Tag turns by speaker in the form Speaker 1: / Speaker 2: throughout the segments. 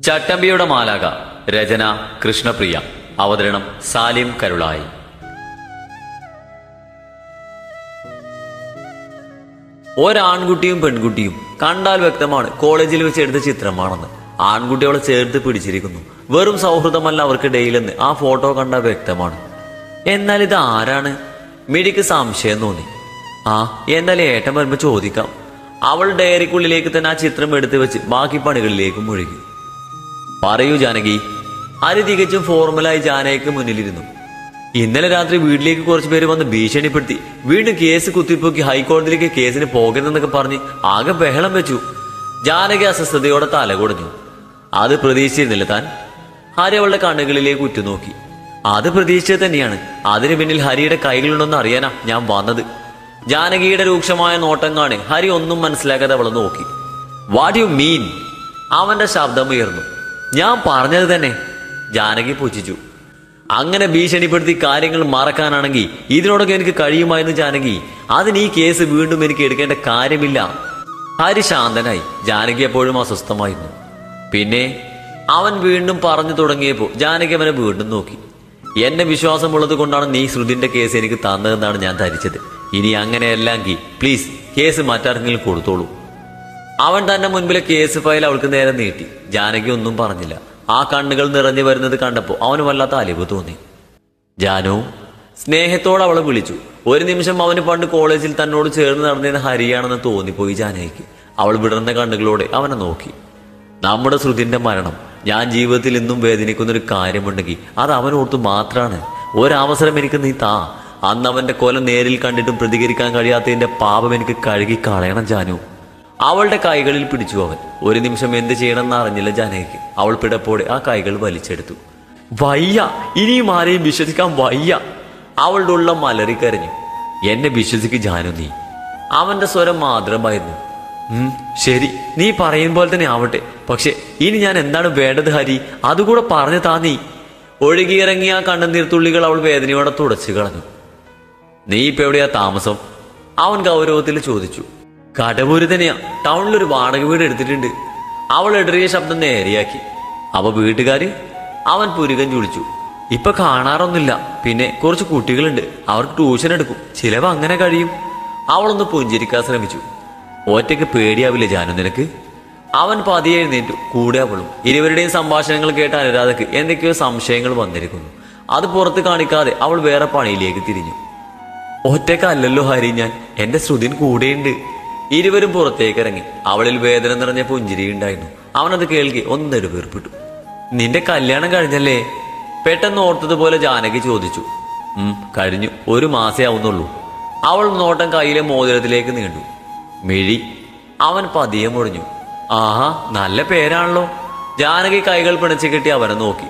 Speaker 1: ചട്ടമ്പിയുടെ മാലാക രചന കൃഷ്ണപ്രിയ അവതരണം സാലിം കരുളായി ഒരാൺകുട്ടിയും പെൺകുട്ടിയും കണ്ടാൽ വ്യക്തമാണ് കോളേജിൽ വെച്ച് എടുത്ത ചിത്രമാണെന്ന് ആൺകുട്ടി അവളെ ചേർത്ത് പിടിച്ചിരിക്കുന്നു വെറും സൗഹൃദമല്ല അവർക്കിടയിലെന്ന് ആ ഫോട്ടോ കണ്ടാൽ വ്യക്തമാണ് എന്നാൽ ഇത് ആരാണ് മിടിക്ക് സംശയം തോന്നി ആ എന്നാൽ ഏട്ടൻ വരുമ്പോ ചോദിക്കാം അവൾ ഡയറിക്കുള്ളിലേക്ക് തന്നെ ആ ചിത്രം എടുത്തു വെച്ച് ബാക്കി പണികളിലേക്ക് മുഴുകി പറയൂ ജാനകി ഹരി തികച്ചും ഫോർമലായി ജാനകിക്ക് മുന്നിലിരുന്നു ഇന്നലെ രാത്രി വീട്ടിലേക്ക് കുറച്ചു പേര് വന്ന് ഭീഷണിപ്പെടുത്തി വീണ്ടും കേസ് കുത്തിപ്പൊക്കി ഹൈക്കോടതിയിലേക്ക് കേസിന് പോകരുതെന്നൊക്കെ പറഞ്ഞ് ആകെ ബഹളം വെച്ചു ജാനകി അസ്വസ്ഥതയോടെ തല കുടഞ്ഞു അത് പ്രതീക്ഷിച്ചിരുന്നില്ല താൻ ഹരി അവളുടെ കണ്ണുകളിലേക്ക് ഉറ്റുനോക്കി അത് പ്രതീക്ഷിച്ചത് തന്നെയാണ് അതിനു പിന്നിൽ ഹരിയുടെ കൈകളുണ്ടെന്ന് അറിയാനാ ഞാൻ വന്നത് ജാനകിയുടെ രൂക്ഷമായ നോട്ടം കാണി ഹരി ഒന്നും മനസ്സിലാക്കാതെ അവളെ നോക്കി വാട്ട് യു മീൻ അവന്റെ ശബ്ദം ഉയർന്നു ഞാൻ പറഞ്ഞത് തന്നെ ജാനകി പുച്ഛിച്ചു അങ്ങനെ ഭീഷണിപ്പെടുത്തി കാര്യങ്ങൾ മറക്കാനാണെങ്കിൽ ഇതിനോടൊക്കെ എനിക്ക് കഴിയുമായിരുന്നു ജാനകി അതിന് ഈ കേസ് വീണ്ടും എനിക്ക് എടുക്കേണ്ട കാര്യമില്ല ഹരി ശാന്തനായി ജാനകി എപ്പോഴും അസ്വസ്ഥമായിരുന്നു പിന്നെ അവൻ വീണ്ടും പറഞ്ഞു തുടങ്ങിയപ്പോൾ ജാനകി അവനെ വീണ്ടും നോക്കി എന്നെ വിശ്വാസമുള്ളത് കൊണ്ടാണ് നീ ശ്രുതിന്റെ കേസ് എനിക്ക് തന്നതെന്നാണ് ഞാൻ ധരിച്ചത് ഇനി അങ്ങനെയല്ലെങ്കിൽ പ്ലീസ് കേസ് മറ്റാർക്കെങ്കിലും കൊടുത്തോളൂ അവൻ തന്റെ മുൻപിലെ കേസ് ഫയൽ അവൾക്ക് നേരെ നീട്ടി ജാനകി ഒന്നും പറഞ്ഞില്ല ആ കണ്ണുകൾ നിറഞ്ഞു വരുന്നത് കണ്ടപ്പോൾ അവന് വല്ലാത്ത അലിവ് തോന്നി ജാനു സ്നേഹത്തോടെ അവളെ വിളിച്ചു ഒരു നിമിഷം അവന് പണ്ട് കോളേജിൽ തന്നോട് ചേർന്ന് നടന്നിരുന്ന ഹരിയാണെന്ന് തോന്നിപ്പോയി ജാനകിക്ക് അവൾ വിടർന്ന കണ്ണുകളോടെ അവനെ നോക്കി നമ്മുടെ ശ്രുതിന്റെ മരണം ഞാൻ ജീവിതത്തിൽ ഇന്നും വേദനിക്കുന്ന ഒരു കാര്യമുണ്ടെങ്കിൽ അത് അവനോർത്ത് മാത്രമാണ് ഒരവസരം എനിക്ക് നീ താ അന്ന് അവന്റെ കൊല നേരിൽ കണ്ടിട്ടും പ്രതികരിക്കാൻ കഴിയാത്തതിന്റെ പാപം എനിക്ക് കഴുകി കളയണം ജാനു അവളുടെ കൈകളിൽ പിടിച്ചു അവൻ ഒരു നിമിഷം എന്ത് ചെയ്യണമെന്ന് അറിഞ്ഞില്ല ജാനകിക്ക് അവൾ പിടപ്പോടെ ആ കൈകൾ വലിച്ചെടുത്തു വയ്യ ഇനിയും ആരെയും വിശ്വസിക്കാൻ വയ്യ അവളുടെ ഉള്ള മലറി കരഞ്ഞു എന്നെ വിശ്വസിക്ക് ജാനു നീ അവന്റെ സ്വരം മാത്രമായിരുന്നു ഉം, ശരി നീ പറയും പോലെ തന്നെ ആവട്ടെ പക്ഷെ ഇനി ഞാൻ എന്താണ് വേണ്ടത് ഹരി അതുകൂടെ പറഞ്ഞു താ നീ ഒഴുകിയിറങ്ങിയ ആ കണ്ണുനീർത്തുള്ളികൾ അവൾ വേദനയോടെ തുടച്ചു കളഞ്ഞു നീ ഇപ്പൊ എവിടെയാ താമസം അവൻ ഗൗരവത്തിൽ ചോദിച്ചു കടവൂര് തന്നെയാ ടൗണിൽ ഒരു വാടക വീട് എടുത്തിട്ടുണ്ട് അവൾ ഇടറിയ ശബ്ദം നേരെയാക്കി അപ്പൊ വീട്ടുകാര് അവൻ പുരുകൻ ചുളിച്ചു ഇപ്പൊ കാണാറൊന്നുമില്ല പിന്നെ കുറച്ച് കുട്ടികളുണ്ട് അവർക്ക് ട്യൂഷൻ എടുക്കും ചിലവ് അങ്ങനെ കഴിയും അവളൊന്ന് പുഞ്ചിരിക്കാൻ ശ്രമിച്ചു ഒറ്റയ്ക്ക് പേടിയാവില്ല ജാനു നിനക്ക് അവൻ പതിയെ എഴുന്നേറ്റു കൂടെ അവളും ഇരുവരുടെയും സംഭാഷണങ്ങൾ കേട്ട അനുരാധക്ക് എന്തൊക്കെയോ സംശയങ്ങൾ വന്നിരിക്കുന്നു അത് പുറത്ത് കാണിക്കാതെ അവൾ വേറെ പണിയിലേക്ക് തിരിഞ്ഞു ഒറ്റക്കല്ലല്ലോ ഹരി ഞാൻ എന്റെ ശ്രുതിൻ കൂടെയുണ്ട് ഇരുവരും പുറത്തേക്ക് ഇറങ്ങി അവളിൽ വേദന നിറഞ്ഞ പുഞ്ചിരി ഉണ്ടായിരുന്നു അവനത് കേൾക്കി ഒന്നൊരു വീർപ്പിട്ടു നിന്റെ കല്യാണം കഴിഞ്ഞല്ലേ പെട്ടെന്ന് ഓർത്തതുപോലെ ജാനകി ചോദിച്ചു ഉം കഴിഞ്ഞു ഒരു മാസേ ആവുന്നുള്ളൂ അവൾ നോട്ടം കയ്യിലെ മോതിരത്തിലേക്ക് നീണ്ടു മിഴി അവൻ പതിയെ മുറിഞ്ഞു ആഹാ നല്ല പേരാണല്ലോ ജാനകി കൈകൾ പിണച്ചു കെട്ടി അവനെ നോക്കി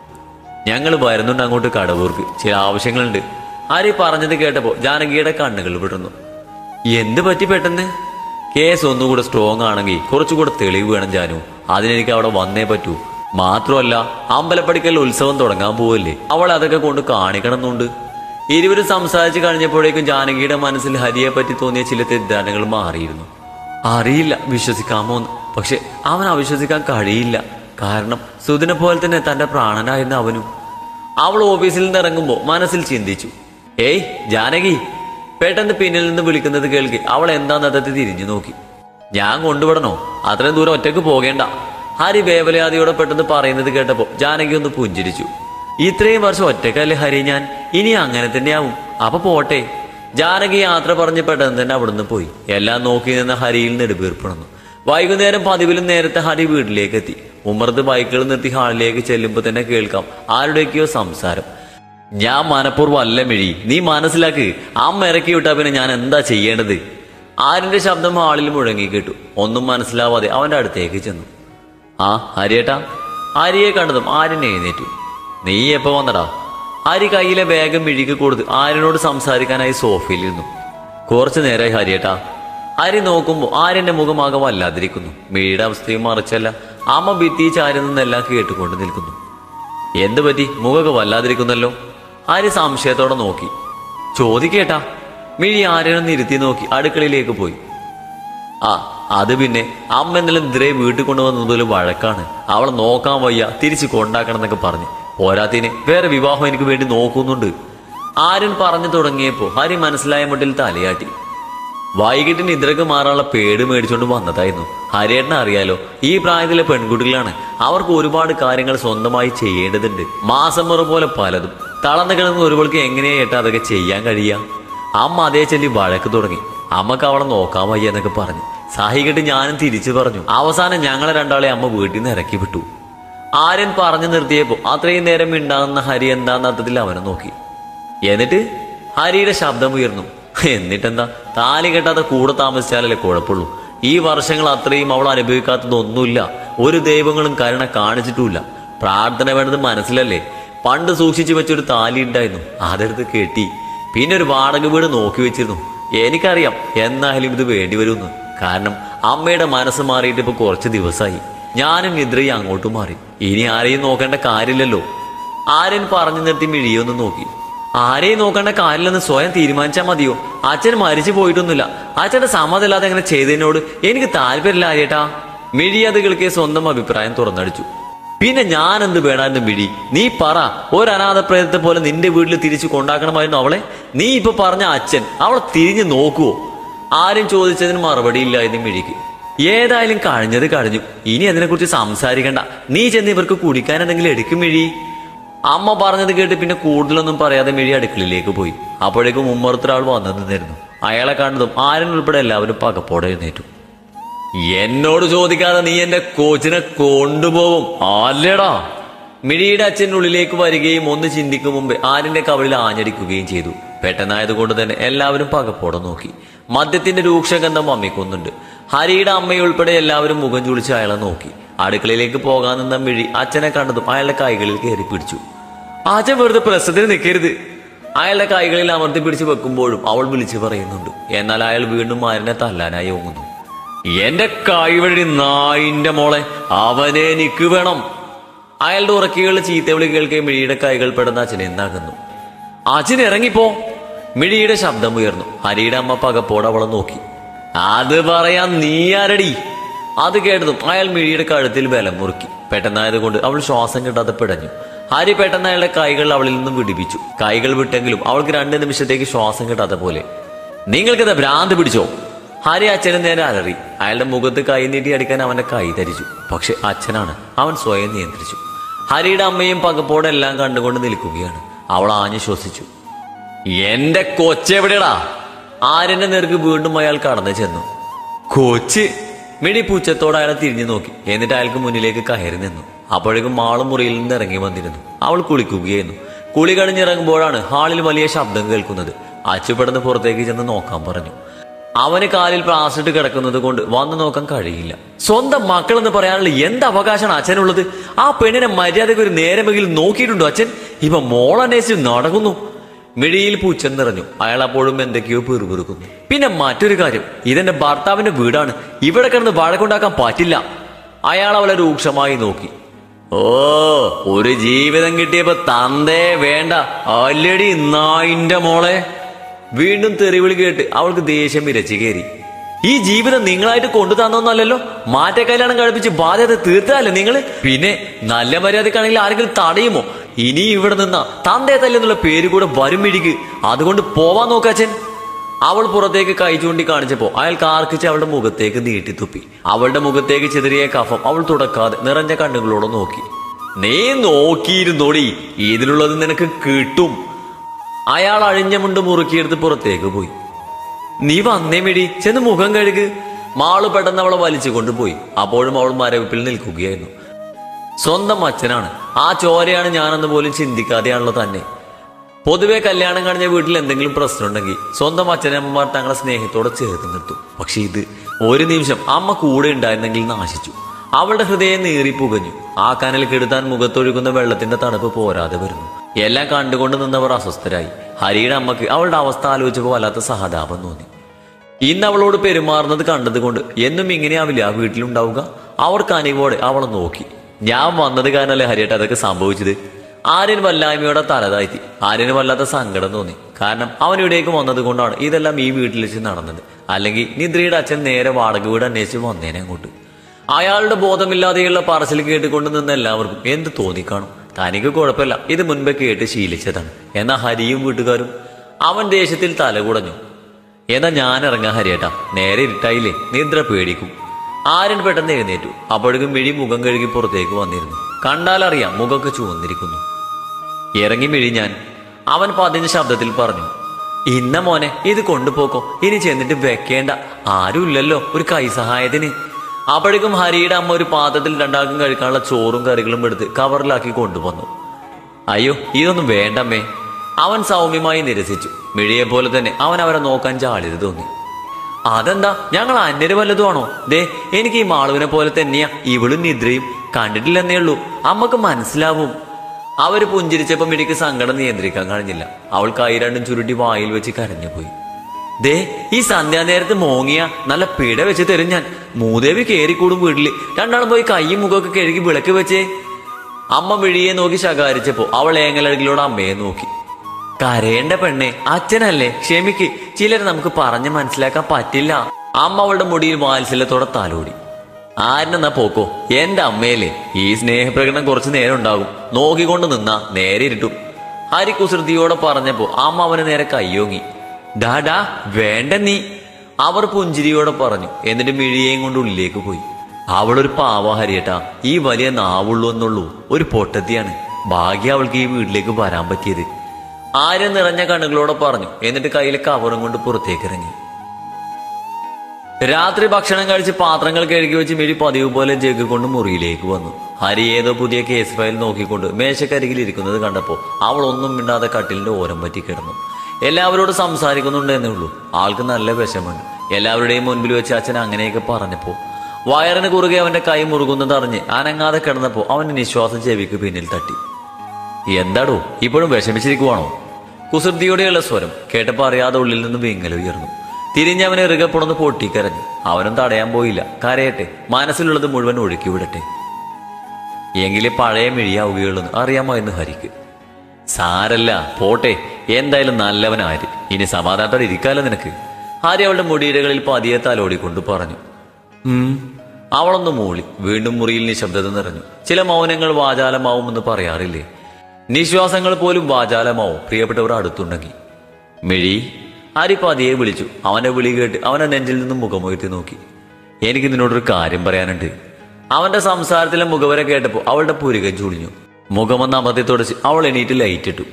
Speaker 1: ഞങ്ങൾ വരുന്നുണ്ട് അങ്ങോട്ട് കടവൂർക്ക് ചില ആവശ്യങ്ങളുണ്ട് ഹരി പറഞ്ഞത് കേട്ടപ്പോ ജാനകിയുടെ കണ്ണുകൾ വിടുന്നു എന്ത് പറ്റി പെട്ടെന്ന് കേസ് ഒന്നുകൂടെ സ്ട്രോങ് ആണെങ്കിൽ കുറച്ചുകൂടെ തെളിവ് വേണം ജാനു അതിനെനിക്ക് അവിടെ വന്നേ പറ്റൂ മാത്രമല്ല അമ്പലപ്പടിക്കൽ ഉത്സവം തുടങ്ങാൻ പോവല്ലേ അവൾ അതൊക്കെ കൊണ്ട് കാണിക്കണമെന്നുണ്ട് ഇരുവരും സംസാരിച്ച് കഴിഞ്ഞപ്പോഴേക്കും ജാനകിയുടെ മനസ്സിൽ ഹരിയെ പറ്റി തോന്നിയ ചില തെറ്റിദ്ധാരണകൾ മാറിയിരുന്നു അറിയില്ല വിശ്വസിക്കാമോ എന്ന് പക്ഷെ അവൻ അവിശ്വസിക്കാൻ കഴിയില്ല കാരണം സുദിനെ പോലെ തന്നെ തന്റെ പ്രാണനായിരുന്ന അവനും അവൾ ഓഫീസിൽ നിന്ന് ഇറങ്ങുമ്പോൾ മനസ്സിൽ ചിന്തിച്ചു ഏയ് ജാനകി പെട്ടെന്ന് പിന്നിൽ നിന്ന് വിളിക്കുന്നത് കേൾക്കി അവൾ എന്താ നദത്തിൽ തിരിഞ്ഞു നോക്കി ഞാൻ കൊണ്ടുവിടണോ അത്രയും ദൂരം ഒറ്റക്ക് പോകേണ്ട ഹരി വേവലയാദിയോടെ പെട്ടെന്ന് പറയുന്നത് കേട്ടപ്പോ ജാനകി ഒന്ന് പുഞ്ചിരിച്ചു ഇത്രയും വർഷം ഒറ്റക്കല്ലേ ഹരി ഞാൻ ഇനി അങ്ങനെ തന്നെയാവും അപ്പൊ പോട്ടെ ജാനകി യാത്ര പറഞ്ഞ് പെട്ടെന്ന് തന്നെ അവിടുന്ന് പോയി എല്ലാം നോക്കി നിന്ന ഹരിയിൽ നെടുവീർപ്പിണന്നു വൈകുന്നേരം പതിവിലും നേരത്തെ ഹരി വീട്ടിലേക്ക് എത്തി ഉമ്മർത്ത് ബൈക്കുകൾ നിർത്തി ഹാളിലേക്ക് ചെല്ലുമ്പോൾ തന്നെ കേൾക്കാം ആരുടെയൊക്കെയോ സംസാരം ഞാൻ മനഃപൂർവ്വം അല്ല മിഴി നീ മനസ്സിലാക്ക് അമ്മ ഇറക്കി വിട്ടാ പിന്നെ ഞാൻ എന്താ ചെയ്യേണ്ടത് ആരിന്റെ ശബ്ദം ഹാളിൽ മുഴങ്ങി കേട്ടു ഒന്നും മനസ്സിലാവാതെ അവന്റെ അടുത്തേക്ക് ചെന്നു ആ ഹരിയേട്ടാ ഹരിയെ കണ്ടതും ആര്യൻ എഴുന്നേറ്റു നീ എപ്പോ വന്നടാ ഹരി കയ്യിലെ ബാഗും മിഴിക്ക് കൊടുത്ത് ആര്യനോട് സംസാരിക്കാനായി സോഫയിലിരുന്നു കുറച്ചു നേരമായി ഹരിയേട്ടാ ഹരി നോക്കുമ്പോൾ ആര്യന്റെ മുഖമാകെ വല്ലാതിരിക്കുന്നു മിഴിയുടെ അവസ്ഥയും മറിച്ചല്ല അമ്മ ഭിത്തി ചാരി നിന്നെല്ലാം കേട്ടുകൊണ്ട് നിൽക്കുന്നു എന്ത് പറ്റി മുഖമൊക്കെ വല്ലാതിരിക്കുന്നല്ലോ ആര്യ സംശയത്തോടെ നോക്കി ചോദിക്കേട്ടാ മിഴി ആര്യനൊന്ന് ഇരുത്തി നോക്കി അടുക്കളയിലേക്ക് പോയി ആ അത് പിന്നെ അമ്മ എന്തെങ്കിലും നിദ്രയെ വീട്ടിൽ കൊണ്ടുവന്നതുപോലെ വഴക്കാണ് അവളെ നോക്കാൻ വയ്യ തിരിച്ച് കൊണ്ടാക്കണം എന്നൊക്കെ പറഞ്ഞ് പോരാത്തിന് വേറെ വിവാഹം എനിക്ക് വേണ്ടി നോക്കുന്നുണ്ട് ആര്യൻ പറഞ്ഞു തുടങ്ങിയപ്പോ ഹരി മനസ്സിലായ മട്ടിൽ തലയാട്ടി വൈകിട്ട് നിദ്രക്ക് മാറാനുള്ള പേട് മേടിച്ചുകൊണ്ട് വന്നതായിരുന്നു ഹരിയേട്ടനെ അറിയാലോ ഈ പ്രായത്തിലെ പെൺകുട്ടികളാണ് അവർക്ക് ഒരുപാട് കാര്യങ്ങൾ സ്വന്തമായി ചെയ്യേണ്ടതുണ്ട് മാസം മുറ പോലെ പലതും തളർന്നു കിടന്ന ഒരുവൾക്ക് എങ്ങനെയാ ഏട്ടാ അതൊക്കെ ചെയ്യാൻ കഴിയാ അമ്മ അതേ ചൊല്ലി വഴക്ക് തുടങ്ങി അമ്മക്ക് അവളെ നോക്കാൻ വയ്യ എന്നൊക്കെ പറഞ്ഞു സാഹികെട്ട് ഞാനും തിരിച്ചു പറഞ്ഞു അവസാനം ഞങ്ങളെ രണ്ടാളെ അമ്മ വീട്ടിൽ നിന്ന് ഇറക്കി വിട്ടു ആര്യൻ പറഞ്ഞു നിർത്തിയപ്പോ അത്രയും നേരം മിണ്ടാകുന്ന ഹരി എന്താന്ന അർത്ഥത്തിൽ അവനെ നോക്കി എന്നിട്ട് ഹരിയുടെ ശബ്ദം ഉയർന്നു എന്നിട്ടെന്താ താലി കെട്ടാതെ കൂടെ താമസിച്ചാലല്ലേ കുഴപ്പമുള്ളൂ ഈ വർഷങ്ങൾ അത്രയും അവൾ അനുഭവിക്കാത്തതൊന്നുമില്ല ഒരു ദൈവങ്ങളും കരുണ കാണിച്ചിട്ടുമില്ല പ്രാർത്ഥന വേണ്ടത് മനസ്സിലല്ലേ പണ്ട് സൂക്ഷിച്ചു വെച്ചൊരു താലി ഉണ്ടായിരുന്നു അതെടുത്ത് കെട്ടി പിന്നെ ഒരു വാടക വീട് നോക്കി വെച്ചിരുന്നു എനിക്കറിയാം എന്നായാലും ഇത് വേണ്ടി വരുമെന്ന് കാരണം അമ്മയുടെ മനസ്സ് മാറിയിട്ട് ഇപ്പൊ കുറച്ച് ദിവസമായി ഞാനും നിദ്രയും അങ്ങോട്ട് മാറി ഇനി ആരെയും നോക്കേണ്ട കാര്യമില്ലല്ലോ ആര്യൻ പറഞ്ഞു നിർത്തി മിഴിയൊന്ന് നോക്കി ആരെയും നോക്കേണ്ട കാര്യമില്ലെന്ന് സ്വയം തീരുമാനിച്ചാൽ മതിയോ അച്ഛൻ മരിച്ചു പോയിട്ടൊന്നുമില്ല അച്ഛന്റെ സമ്മതമില്ലാതെ അങ്ങനെ ചെയ്തതിനോട് എനിക്ക് താല്പര്യമില്ല ആര്യേട്ടാ മിഴി അത് കേൾക്കെ സ്വന്തം അഭിപ്രായം തുറന്നടിച്ചു പിന്നെ ഞാൻ എന്ത് വേണമായിരുന്നു മിഴി നീ പറ ഒരു അനാഥപ്രേതത്തെ പോലെ നിന്റെ വീട്ടിൽ തിരിച്ചു കൊണ്ടാക്കണമായിരുന്നു അവളെ നീ ഇപ്പൊ പറഞ്ഞ അച്ഛൻ അവളെ തിരിഞ്ഞു നോക്കുവോ ആരും ചോദിച്ചതിന് മറുപടി ഇല്ലായിരുന്നു മിഴിക്ക് ഏതായാലും കഴിഞ്ഞത് കഴിഞ്ഞു ഇനി അതിനെക്കുറിച്ച് സംസാരിക്കണ്ട നീ ചെന്ന് ഇവർക്ക് കുടിക്കാൻ എന്തെങ്കിലും എടുക്കും മിഴി അമ്മ പറഞ്ഞത് കേട്ട് പിന്നെ കൂടുതലൊന്നും പറയാതെ മിഴി അടുക്കളയിലേക്ക് പോയി അപ്പോഴേക്കും മുമ്മറത്തൊരാൾ വന്നു നിന്നിരുന്നു അയാളെ കണ്ടതും ആരും ഉൾപ്പെടെ എല്ലാവരും പകപ്പോടെ എഴുന്നേറ്റു എന്നോട് ചോദിക്കാതെ നീ എന്റെ കോച്ചിനെ കൊണ്ടുപോകും അല്ലേടാ മിഴിയുടെ അച്ഛൻ്റെ ഉള്ളിലേക്ക് വരികയും ഒന്ന് ചിന്തിക്കും മുമ്പേ ആരിന്റെ കവളിൽ ആഞ്ഞടിക്കുകയും ചെയ്തു പെട്ടെന്നായതുകൊണ്ട് തന്നെ എല്ലാവരും പകപ്പോടെ നോക്കി മദ്യത്തിന്റെ രൂക്ഷഗന്ധം വമ്മിക്കുന്നുണ്ട് ഹരിയുടെ അമ്മയുൾപ്പെടെ എല്ലാവരും മുഖം ചുളിച്ച് അയാളെ നോക്കി അടുക്കളയിലേക്ക് പോകാൻ നിന്ന മിഴി അച്ഛനെ കണ്ടതും അയാളുടെ കൈകളിൽ കയറി പിടിച്ചു അച്ഛൻ വെറുതെ പ്രശ്നത്തിന് നിൽക്കരുത് അയാളുടെ കൈകളിൽ അമർത്തി പിടിച്ച് വെക്കുമ്പോഴും അവൾ വിളിച്ചു പറയുന്നുണ്ട് എന്നാൽ അയാൾ വീണ്ടും ആരിനെ തല്ലാനായി ഓങ്ങുന്നു എന്റെ കൈവഴി നായിന്റെ മോളെ അവനെ എനിക്ക് വേണം അയാളുടെ ഉറക്കികളുടെ ചീത്തവിളി കേൾക്കെ മിഴിയുടെ കൈകൾ പെടുന്ന അച്ഛൻ എന്താകുന്നു അച്ഛൻ ഇറങ്ങിപ്പോ മിഴിയുടെ ശബ്ദം ഉയർന്നു ഹരിയുടെ അമ്മ പകപ്പോടെ അവളെ നോക്കി അത് പറയാൻ നീ ആരടി അത് കേട്ടതും അയാൾ മിഴിയുടെ കഴുത്തിൽ ബലം മുറുക്കി പെട്ടെന്നായതുകൊണ്ട് അവൾ ശ്വാസം കിട്ടാതെ പിടഞ്ഞു ഹരി പെട്ടെന്ന് അയാളുടെ കൈകൾ അവളിൽ നിന്നും വിടിപ്പിച്ചു കൈകൾ വിട്ടെങ്കിലും അവൾക്ക് രണ്ട് നിമിഷത്തേക്ക് ശ്വാസം കിട്ടാത്ത പോലെ നിങ്ങൾക്കിത് ഭ്രാന്ത് പിടിച്ചോ ഹരി അച്ഛന് നേരെ അലറി അയാളുടെ മുഖത്ത് കൈ നീട്ടി അടിക്കാൻ അവന്റെ കൈ ധരിച്ചു പക്ഷെ അച്ഛനാണ് അവൻ സ്വയം നിയന്ത്രിച്ചു ഹരിയുടെ അമ്മയും പകപ്പോടെ എല്ലാം കണ്ടുകൊണ്ട് നിൽക്കുകയാണ് അവൾ ആഞ്ഞു ശ്വസിച്ചു എന്റെ കൊച്ചെവിടെടാ ആര്യന്റെ നേർക്ക് വീണ്ടും അയാൾ കടന്നു ചെന്നു കൊച്ച് മിടി പൂച്ചത്തോടെ അയാളെ തിരിഞ്ഞു നോക്കി എന്നിട്ട് അയാൾക്ക് മുന്നിലേക്ക് കയറി നിന്നു അപ്പോഴേക്കും മാളും മുറിയിൽ നിന്ന് ഇറങ്ങി വന്നിരുന്നു അവൾ കുളിക്കുകയായിരുന്നു കുളി കഴിഞ്ഞിറങ്ങുമ്പോഴാണ് ഹാളിൽ വലിയ ശബ്ദം കേൾക്കുന്നത് അച്ചുപെടുന്ന് പുറത്തേക്ക് ചെന്ന് നോക്കാൻ പറഞ്ഞു അവന് കാലിൽ പ്ലാസ്റ്റിട്ട് കിടക്കുന്നത് കൊണ്ട് വന്നു നോക്കാൻ കഴിയില്ല സ്വന്തം മക്കളെന്ന് പറയാനുള്ള എന്ത് അവകാശമാണ് അച്ഛനുള്ളത് ആ പെണ്ണിനെ മര്യാദയ്ക്ക് ഒരു നേരമെങ്കിലും നോക്കിയിട്ടുണ്ടോ അച്ഛൻ ഇപ്പൊ മോളന്വേഷിച്ച് നടക്കുന്നു മിഴിയിൽ പൂച്ചൻ നിറഞ്ഞു അയാൾ അപ്പോഴും എന്തൊക്കെയോ പിറുപിറുക്കുന്നു പിന്നെ മറ്റൊരു കാര്യം ഇതെന്റെ ഭർത്താവിന്റെ വീടാണ് ഇവിടെ കിടന്ന് വഴക്കുണ്ടാക്കാൻ പറ്റില്ല അയാൾ അവളെ രൂക്ഷമായി നോക്കി ഓ ഒരു ജീവിതം കിട്ടിയപ്പോ തന്തേ വേണ്ട അല്ലടി നായിന്റെ മോളെ വീണ്ടും തെറിവിളി കേട്ട് അവൾക്ക് ദേഷ്യം വിരച്ചു കയറി ഈ ജീവിതം നിങ്ങളായിട്ട് കൊണ്ടു തന്നൊന്നല്ലല്ലോ മാറ്റ കല്യാണം കഴിപ്പിച്ച് ബാധ്യത തീർത്തതല്ലേ നിങ്ങള് പിന്നെ നല്ല മര്യാദക്കാണെങ്കിൽ ആരെങ്കിലും തടയുമോ ഇനി ഇവിടെ നിന്ന തന്തേ തല്ലെന്നുള്ള പേര് കൂടെ വരും മിഴിക്ക് അതുകൊണ്ട് പോവാൻ നോക്കാച്ചൻ അവൾ പുറത്തേക്ക് കൈ ചൂണ്ടി കാണിച്ചപ്പോ അയാൾ കാർക്കിച്ച് അവളുടെ മുഖത്തേക്ക് നീട്ടിത്തുപ്പി അവളുടെ മുഖത്തേക്ക് ചെതിറിയ കഫം അവൾ തുടക്കാതെ നിറഞ്ഞ കണ്ണുകളോടെ നോക്കി നീ നോക്കിയിരുന്നോടി ഇതിലുള്ളത് നിനക്ക് കിട്ടും അയാൾ അഴിഞ്ഞ മുണ്ട് മുറുക്കിയെടുത്ത് പുറത്തേക്ക് പോയി നീ വന്നേ മിടി ചെന്ന് മുഖം കഴുക് മാള് പെട്ടെന്ന് അവളെ വലിച്ചു കൊണ്ടുപോയി അപ്പോഴും അവൾ മരവിപ്പിൽ നിൽക്കുകയായിരുന്നു സ്വന്തം അച്ഛനാണ് ആ ചോരയാണ് ഞാനെന്ന് പോലും ചിന്തിക്കാതെയാണല്ലോ തന്നെ പൊതുവെ കല്യാണം കഴിഞ്ഞ വീട്ടിൽ എന്തെങ്കിലും പ്രശ്നമുണ്ടെങ്കിൽ സ്വന്തം അച്ഛനമ്മമാർ തങ്ങളെ സ്നേഹത്തോടെ ചേർത്ത് നിർത്തും പക്ഷെ ഇത് ഒരു നിമിഷം അമ്മ കൂടെ ഉണ്ടായിരുന്നെങ്കിൽ നാശിച്ചു അവളുടെ ഹൃദയം നീറി പുകഞ്ഞു ആ കനൽ കെടുത്താൻ മുഖത്തൊഴുകുന്ന വെള്ളത്തിന്റെ തണുപ്പ് പോരാതെ വരുന്നു എല്ലാം കണ്ടുകൊണ്ട് നിന്നവർ അസ്വസ്ഥരായി ഹരിയുടെ അമ്മക്ക് അവളുടെ അവസ്ഥ ആലോചിച്ചപ്പോൾ വല്ലാത്ത സഹതാപം തോന്നി ഇന്ന് അവളോട് പെരുമാറുന്നത് കണ്ടതുകൊണ്ട് എന്നും ഇങ്ങനെയാവില്ല ആ വീട്ടിലുണ്ടാവുക അവർക്ക് അനിവോടെ അവളെ നോക്കി ഞാൻ വന്നത് കാരണമല്ലേ ഹരിയേട്ട അതൊക്കെ സംഭവിച്ചത് ആര്യൻ വല്ലായ്മയോടെ തലതാഴ്ത്തി ആര്യന് വല്ലാത്ത സങ്കടം തോന്നി കാരണം അവൻ ഇവിടേക്ക് വന്നത് കൊണ്ടാണ് ഇതെല്ലാം ഈ വീട്ടിൽ വെച്ച് നടന്നത് അല്ലെങ്കിൽ നിദ്രയുടെ അച്ഛൻ നേരെ വാടക വീട് അന്വേഷിച്ച് വന്നേനെ അങ്ങോട്ട് അയാളുടെ ബോധമില്ലാതെയുള്ള പറച്ചിൽ കേട്ടുകൊണ്ട് നിന്ന് എല്ലാവർക്കും എന്ത് തോന്നിക്കാണും തനിക്ക് കുഴപ്പമില്ല ഇത് മുൻപേ കേട്ട് ശീലിച്ചതാണ് എന്നാ ഹരിയും വീട്ടുകാരും അവൻ ദേഷ്യത്തിൽ തലകുടഞ്ഞു എന്നാ ഞാൻ ഇറങ്ങാൻ ഹരിയേട്ടാ നേരെ ഇരുട്ടായില്ലേ നിദ്ര പേടിക്കും ആര്യൻ പെട്ടെന്ന് എഴുന്നേറ്റു അപ്പോഴേക്കും മിഴി മുഖം കഴുകി പുറത്തേക്ക് വന്നിരുന്നു കണ്ടാലറിയാം മുഖമൊക്കെ ചുവന്നിരിക്കുന്നു ഇറങ്ങി മിഴി ഞാൻ അവൻ പതിഞ്ഞ ശബ്ദത്തിൽ പറഞ്ഞു ഇന്ന മോനെ ഇത് കൊണ്ടുപോക്കോ ഇനി ചെന്നിട്ട് വെക്കേണ്ട ആരുമില്ലല്ലോ ഒരു കൈസഹായത്തിന് അപ്പോഴേക്കും ഹരിയുടെ അമ്മ ഒരു പാത്രത്തിൽ രണ്ടാക്കും കഴിക്കാനുള്ള ചോറും കറികളും എടുത്ത് കവറിലാക്കി കൊണ്ടുവന്നു അയ്യോ ഇതൊന്നും വേണ്ടമ്മേ അവൻ സൗമ്യമായി നിരസിച്ചു മിഴിയെ പോലെ തന്നെ അവൻ അവരെ നോക്കാൻ ചാളിയത് തോന്നി അതെന്താ ഞങ്ങൾ അന്യര് വല്ലതുമാണോ ദേ എനിക്ക് ഈ മാളുവിനെ പോലെ തന്നെയാ ഇവളും നിദ്രയും കണ്ടിട്ടില്ലെന്നേ ഉള്ളൂ അമ്മക്ക് മനസ്സിലാവും അവര് പുഞ്ചിരിച്ചപ്പോ മിടിക്ക് സങ്കടം നിയന്ത്രിക്കാൻ കഴിഞ്ഞില്ല അവൾ കൈ രണ്ടും ചുരുട്ടി വായിൽ വെച്ച് കരഞ്ഞുപോയി ദേ ഈ സന്ധ്യാനേരത്ത് മോങ്ങിയ നല്ല പിട വെച്ച് തരും ഞാൻ മൂദേവി കേറിക്കൂടും വീട്ടില് രണ്ടാളും പോയി കൈയും മുഖമൊക്കെ കഴുകി വിളക്ക് വെച്ചേ അമ്മ മിഴിയെ നോക്കി ശകാരിച്ചപ്പോ അവൾ ഏങ്ങലഴകിലൂടെ അമ്മയെ നോക്കി കരയേണ്ട പെണ്ണെ അച്ഛനല്ലേ ക്ഷമിക്ക് ചിലർ നമുക്ക് പറഞ്ഞ് മനസ്സിലാക്കാൻ പറ്റില്ല അമ്മ അവളുടെ മുടിയിൽ വാത്സല്യത്തോടെ താലോടി ആരെന്നാ പോക്കോ എന്റെ അമ്മയല്ലേ ഈ സ്നേഹപ്രകടനം കുറച്ചു നേരം ഉണ്ടാകും നോക്കിക്കൊണ്ട് നിന്നാ നേരെ ഇരുട്ടും ഹരി കുസൃതിയോടെ പറഞ്ഞപ്പോ അമ്മ അവന് നേരെ കയ്യോങ്ങി ഡാഡാ വേണ്ട നീ അവർ പുഞ്ചിരിയോടെ പറഞ്ഞു എന്നിട്ട് മിഴിയേയും കൊണ്ട് ഉള്ളിലേക്ക് പോയി അവളൊരു പാവ ഹരിയേട്ടാ ഈ വലിയ നാവുള്ളൂ എന്നുള്ളൂ ഒരു പൊട്ടത്തിയാണ് ഭാഗ്യ അവൾക്ക് ഈ വീട്ടിലേക്ക് വരാൻ പറ്റിയത് ആരും നിറഞ്ഞ കണ്ണുകളോടെ പറഞ്ഞു എന്നിട്ട് കയ്യിലെ കവറും കൊണ്ട് പുറത്തേക്ക് ഇറങ്ങി രാത്രി ഭക്ഷണം കഴിച്ച് പാത്രങ്ങൾ കഴുകി വെച്ച് മിഴി പതിവ് പോലെ ജഗ് കൊണ്ട് മുറിയിലേക്ക് വന്നു ഹരി ഏതോ പുതിയ കേസ് ഫയൽ നോക്കിക്കൊണ്ട് മേശക്കരികിൽ ഇരിക്കുന്നത് കണ്ടപ്പോൾ അവൾ ഒന്നും മിണ്ടാതെ കട്ടിലിന്റെ ഓരം പറ്റി കിടന്നു എല്ലാവരോടും സംസാരിക്കുന്നുണ്ട് എന്നേ ഉള്ളൂ ആൾക്ക് നല്ല വിഷമുണ്ട് എല്ലാവരുടെയും മുൻപിൽ വെച്ച് അച്ഛൻ അങ്ങനെയൊക്കെ പറഞ്ഞപ്പോൾ വയറിന് കുറുകെ അവന്റെ കൈ മുറുകുന്നത് അറിഞ്ഞ് അനങ്ങാതെ കിടന്നപ്പോൾ അവന്റെ നിശ്വാസം ചെവിക്ക് പിന്നിൽ തട്ടി എന്താടോ ഇപ്പോഴും വിഷമിച്ചിരിക്കുവാണോ കുസൃതിയോടെയുള്ള സ്വരം കേട്ടപ്പോ അറിയാതെ ഉള്ളിൽ നിന്ന് വിങ്ങൽ ഉയർന്നു തിരിഞ്ഞ് അവനെ ഇറുകപ്പുറന്ന് പൊട്ടിക്കരഞ്ഞു അവനും തടയാൻ പോയില്ല കരയട്ടെ മനസ്സിലുള്ളത് മുഴുവൻ ഒഴുക്കി വിടട്ടെ എങ്കിലേ പഴയ മിഴിയാവുകയുള്ളൂ അറിയാമായിരുന്നു ഹരിക്ക് സാരല്ല പോട്ടെ എന്തായാലും നല്ലവനാര് ഇനി സമാധാനത്തോടെ ഇരിക്കാലോ നിനക്ക് ഹരി അവളുടെ മുടിയിടകളിൽ പതിയെ തലോടിക്കൊണ്ട് പറഞ്ഞു ഉം അവളൊന്ന് മൂളി വീണ്ടും മുറിയിൽ നിശബ്ദത നിറഞ്ഞു ചില മൗനങ്ങൾ വാചാലമാവുമെന്ന് പറയാറില്ലേ നിശ്വാസങ്ങൾ പോലും വാചാലമാവും പ്രിയപ്പെട്ടവർ അടുത്തുണ്ടെങ്കിൽ മിഴി ഹരി പതിയെ വിളിച്ചു അവന്റെ വിളി കേട്ട് അവന്റെ നെഞ്ചിൽ നിന്നും മുഖമുയർത്തി നോക്കി എനിക്ക് നിന്നോടൊരു കാര്യം പറയാനുണ്ട് അവന്റെ സംസാരത്തിലെ മുഖവരെ കേട്ടപ്പോൾ അവളുടെ പുരുകൻ ചുളിഞ്ഞു മുഖമൊന്ന് അമർത്തി തുടച്ച് അവൾ എണീറ്റ് ലൈറ്റ് ഇട്ടു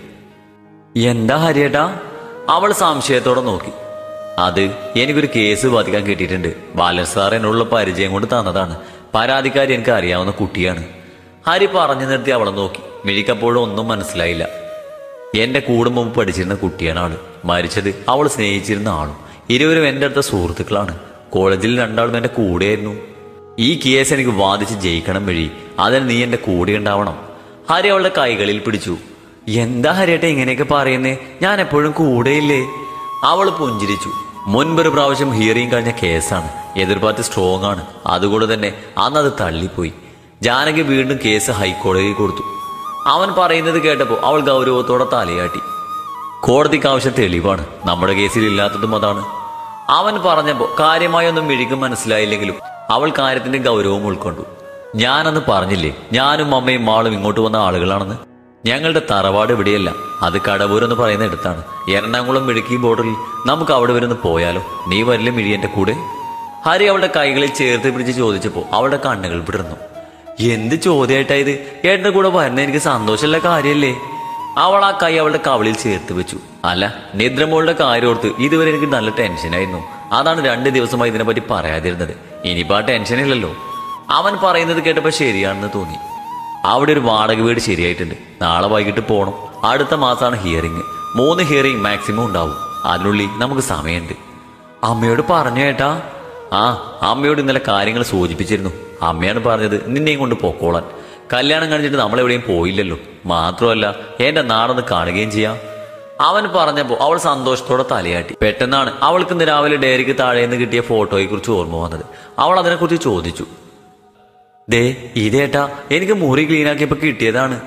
Speaker 1: എന്താ ഹരിയേട്ടാ അവൾ സംശയത്തോടെ നോക്കി അത് എനിക്കൊരു കേസ് ബാധിക്കാൻ കിട്ടിയിട്ടുണ്ട് ബാലൻ സാർ എന്നുള്ള പരിചയം കൊണ്ട് തന്നതാണ് പരാതിക്കാരി എനിക്ക് അറിയാവുന്ന കുട്ടിയാണ് ഹരി പറഞ്ഞു നിർത്തി അവളെ നോക്കി മിഴിക്കപ്പോഴും ഒന്നും മനസ്സിലായില്ല എന്റെ കൂടെ മുമ്പ് പഠിച്ചിരുന്ന കുട്ടിയാണ് ആള് മരിച്ചത് അവൾ സ്നേഹിച്ചിരുന്ന ആളും ഇരുവരും എന്റെ അടുത്ത സുഹൃത്തുക്കളാണ് കോളേജിൽ രണ്ടാളും എന്റെ കൂടെയായിരുന്നു ഈ കേസ് എനിക്ക് വാദിച്ച് ജയിക്കണം വഴി അതിന് നീ എന്റെ കൂടെ ഉണ്ടാവണം ഹരി അവളുടെ കൈകളിൽ പിടിച്ചു എന്താ ഹരിയേട്ട ഇങ്ങനെയൊക്കെ പറയുന്നേ ഞാൻ എപ്പോഴും കൂടെയില്ലേ അവൾ പുഞ്ചിരിച്ചു മുൻപൊരു പ്രാവശ്യം ഹിയറിംഗ് കഴിഞ്ഞ കേസാണ് എതിർപാർട്ടി സ്ട്രോങ് ആണ് അതുകൊണ്ട് തന്നെ അന്ന് അത് തള്ളിപ്പോയി ജാനകി വീണ്ടും കേസ് ഹൈക്കോടതിയിൽ കൊടുത്തു അവൻ പറയുന്നത് കേട്ടപ്പോൾ അവൾ ഗൗരവത്തോടെ തലയാട്ടി കോടതിക്ക് ആവശ്യം തെളിവാണ് നമ്മുടെ കേസിൽ ഇല്ലാത്തതും അതാണ് അവൻ പറഞ്ഞപ്പോൾ കാര്യമായൊന്നും മിഴിക്കും മനസ്സിലായില്ലെങ്കിലും അവൾ കാര്യത്തിന്റെ ഗൗരവം ഉൾക്കൊണ്ടു ഞാനന്ന് പറഞ്ഞില്ലേ ഞാനും അമ്മയും മാളും ഇങ്ങോട്ട് വന്ന ആളുകളാണെന്ന് ഞങ്ങളുടെ തറവാട് ഇവിടെയല്ല അത് കടവൂർ എന്ന് പറയുന്ന ഇടത്താണ് എറണാകുളം മിഴുക്കി ബോർഡറിൽ നമുക്ക് അവിടെ വരുന്ന് പോയാലോ നീ വരില്ല മിഴി എന്റെ കൂടെ ഹരി അവളുടെ കൈകളിൽ ചേർത്ത് പിടിച്ച് ചോദിച്ചപ്പോൾ അവളുടെ കണ്ണുകൾ വിടർന്നു എന്ത് ചോദ്യമായിട്ടാ ഇത് ഏട്ടന്റെ കൂടെ വരുന്ന എനിക്ക് സന്തോഷമുള്ള കാര്യല്ലേ അവൾ ആ കൈ അവളുടെ കവളിൽ ചേർത്ത് വെച്ചു അല്ല നിദ്രമോളുടെ കാര്യം ഓർത്ത് ഇതുവരെ എനിക്ക് നല്ല ടെൻഷനായിരുന്നു അതാണ് രണ്ട് ദിവസമായി ഇതിനെപ്പറ്റി പറയാതിരുന്നത് ഇനിയിപ്പോ ആ ടെൻഷനില്ലല്ലോ അവൻ പറയുന്നത് കേട്ടപ്പോ ശരിയാണെന്ന് തോന്നി അവിടെ ഒരു വാടക വീട് ശരിയായിട്ടുണ്ട് നാളെ വൈകിട്ട് പോകണം അടുത്ത മാസമാണ് ഹിയറിംഗ് മൂന്ന് ഹിയറിംഗ് മാക്സിമം ഉണ്ടാവും അതിനുള്ളിൽ നമുക്ക് സമയമുണ്ട് അമ്മയോട് പറഞ്ഞു ഏട്ടാ ആ അമ്മയോട് ഇന്നലെ കാര്യങ്ങൾ സൂചിപ്പിച്ചിരുന്നു അമ്മയാണ് പറഞ്ഞത് നിന്നെയും കൊണ്ട് പൊക്കോളാൻ കല്യാണം കഴിഞ്ഞിട്ട് നമ്മളെവിടെയും പോയില്ലല്ലോ മാത്രമല്ല എന്റെ നാടൊന്ന് കാണുകയും ചെയ്യാം അവൻ പറഞ്ഞപ്പോ അവൾ സന്തോഷത്തോടെ തലയാട്ടി പെട്ടെന്നാണ് അവൾക്ക് ഇന്ന് രാവിലെ ഡയറിക്ക് താഴെ നിന്ന് കിട്ടിയ ഫോട്ടോയെ കുറിച്ച് ഓർമ്മ വന്നത് അവൾ അതിനെക്കുറിച്ച് ചോദിച്ചു ദേ ഇതേട്ടാ എനിക്ക് മുറി ക്ലീനാക്കിയപ്പോ കിട്ടിയതാണ്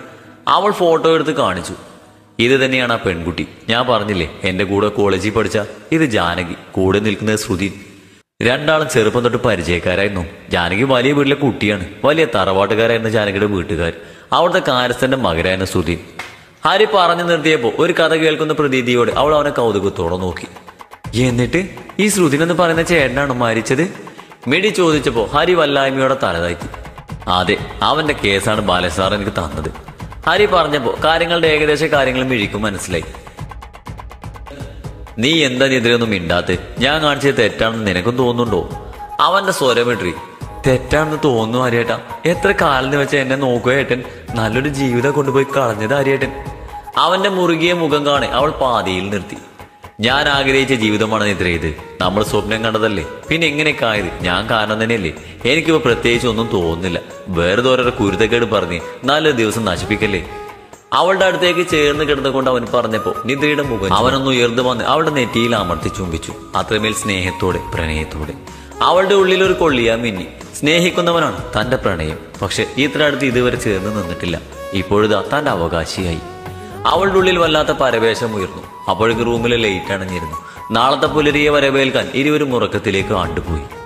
Speaker 1: അവൾ ഫോട്ടോ എടുത്ത് കാണിച്ചു ഇത് തന്നെയാണ് ആ പെൺകുട്ടി ഞാൻ പറഞ്ഞില്ലേ എന്റെ കൂടെ കോളേജിൽ പഠിച്ച ഇത് ജാനകി കൂടെ നിൽക്കുന്നത് ശ്രുതി രണ്ടാളും ചെറുപ്പം തൊട്ട് പരിചയക്കാരായിരുന്നു ജാനകി വലിയ വീട്ടിലെ കുട്ടിയാണ് വലിയ തറവാട്ടുകാരായിരുന്നു ജാനകിയുടെ വീട്ടുകാർ അവിടുത്തെ കാര്യസ്ഥന്റെ മകരായിരുന്നു ശ്രുതി ഹരി പറഞ്ഞു നിർത്തിയപ്പോ ഒരു കഥ കേൾക്കുന്ന പ്രതീതിയോടെ അവൾ അവനെ കൗതുകത്തോടെ നോക്കി എന്നിട്ട് ഈ ശ്രുതിൻ എന്ന് പറയുന്ന ചേട്ടനാണ് മരിച്ചത് മിടി ചോദിച്ചപ്പോ ഹരി വല്ലായ്മയോടെ തലതാക്കി അതെ അവന്റെ കേസാണ് ബാലസാർ എനിക്ക് തന്നത് ഹരി പറഞ്ഞപ്പോ കാര്യങ്ങളുടെ ഏകദേശ കാര്യങ്ങൾ മിഴിക്കും മനസ്സിലായി നീ എന്താ എതിരൊന്നും മിണ്ടാത്തെ ഞാൻ കാണിച്ചത് തെറ്റാണെന്ന് നിനക്കും തോന്നുന്നുണ്ടോ അവന്റെ സ്വരമിട്രി തെറ്റാണെന്ന് തോന്നുന്നു ഹരിയേട്ടാ എത്ര കാലം വെച്ച എന്നെ നോക്കുക ഏട്ടൻ നല്ലൊരു ജീവിതം കൊണ്ടുപോയി കളഞ്ഞത് ഹരിയേട്ടൻ അവന്റെ മുറുകിയ മുഖം കാണെ അവൾ പാതിയിൽ നിർത്തി ഞാൻ ആഗ്രഹിച്ച ജീവിതമാണ് നിദ്ര ഇത് നമ്മൾ സ്വപ്നം കണ്ടതല്ലേ പിന്നെ എങ്ങനെയൊക്കെ ആയത് ഞാൻ കാരണം തന്നെയല്ലേ എനിക്കിപ്പോ പ്രത്യേകിച്ച് ഒന്നും തോന്നുന്നില്ല വേറെ ഓരോരോ കുരുത്തക്കേട് പറഞ്ഞ് നല്ലൊരു ദിവസം നശിപ്പിക്കല്ലേ അവളുടെ അടുത്തേക്ക് ചേർന്ന് കിടന്നുകൊണ്ട് അവൻ പറഞ്ഞപ്പോ നിദ്രയുടെ മുഖം അവനൊന്ന് ഉയർന്നു വന്ന് അവളുടെ നെറ്റിയിൽ അമർത്തി ചുംബിച്ചു അത്രമേൽ സ്നേഹത്തോടെ പ്രണയത്തോടെ അവളുടെ ഉള്ളിൽ ഒരു കൊള്ളിയാ മിന്നി സ്നേഹിക്കുന്നവനാണ് തന്റെ പ്രണയം പക്ഷെ ഇത്ര അടുത്ത് ഇതുവരെ ചേർന്ന് നിന്നിട്ടില്ല ഇപ്പോഴിതാ തന്റെ അവകാശിയായി അവളുടെ ഉള്ളിൽ വല്ലാത്ത പരവേശം ഉയർന്നു അപ്പോഴേക്ക് റൂമിലെ ലൈറ്റ് അണഞ്ഞിരുന്നു നാളത്തെ പുലരിയെ വരവേൽക്കാൻ ഇരുവരും ഉറക്കത്തിലേക്ക് ആണ്ടുപോയി